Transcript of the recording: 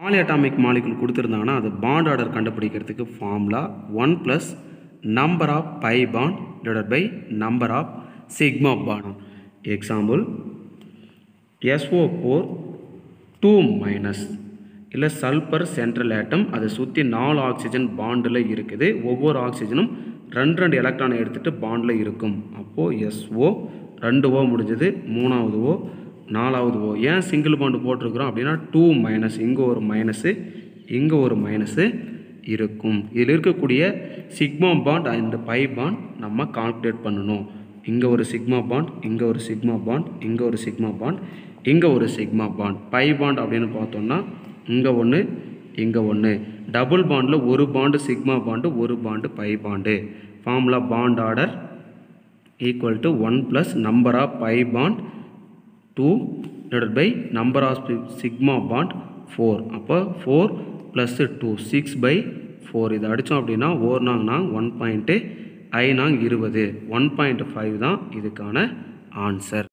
poly atomic molecule கொடுத்துருந்தாங்கன்னா அது bond order கண்டுபிடிக்கிறதுக்கு formula one plus number of pi bond divide by number of sigma bond example S O four two minus இல்லை sulphur central atom அதை சுற்றி நாலு oxygen பாண்டில் இருக்குது ஒவ்வொரு ஆக்சிஜனும் ரெண்டு ரெண்டு எலக்ட்ரானை எடுத்துகிட்டு பாண்டில் இருக்கும் அப்போது எஸ்ஓ ரெண்டு ஓ முடிஞ்சது மூணாவது ஓ நாலாவது ஓ ஏன் சிங்கிள் பாண்டு போட்டிருக்கிறோம் அப்படின்னா டூ மைனஸ் இங்கே ஒரு மைனஸு இங்கே ஒரு மைனஸு இருக்கும் இதில் இருக்கக்கூடிய sigma bond and pi bond நம்ம கால்குலேட் பண்ணணும் இங்கே ஒரு சிக்மா பாண்ட் இங்கே ஒரு சிக்மா பாண்ட் இங்கே ஒரு சிக்மா பாண்ட் இங்கே ஒரு சிக்மா பாண்ட் பை பாண்ட் அப்படின்னு பார்த்தோம்னா இங்கே ஒன்று இங்கே ஒன்று டபுள் பாண்டில் ஒரு பாண்டு சிக்மா பாண்டு ஒரு bond pi bond formula bond order equal to one plus number of pi bond two divide by number of sigma bond four அப்போ four plus two six by four இதை அடித்தோம் அப்படின்னா ஓர் நாங்னா one point ஐ நாங் இருபது one point five தான் இதுக்கான answer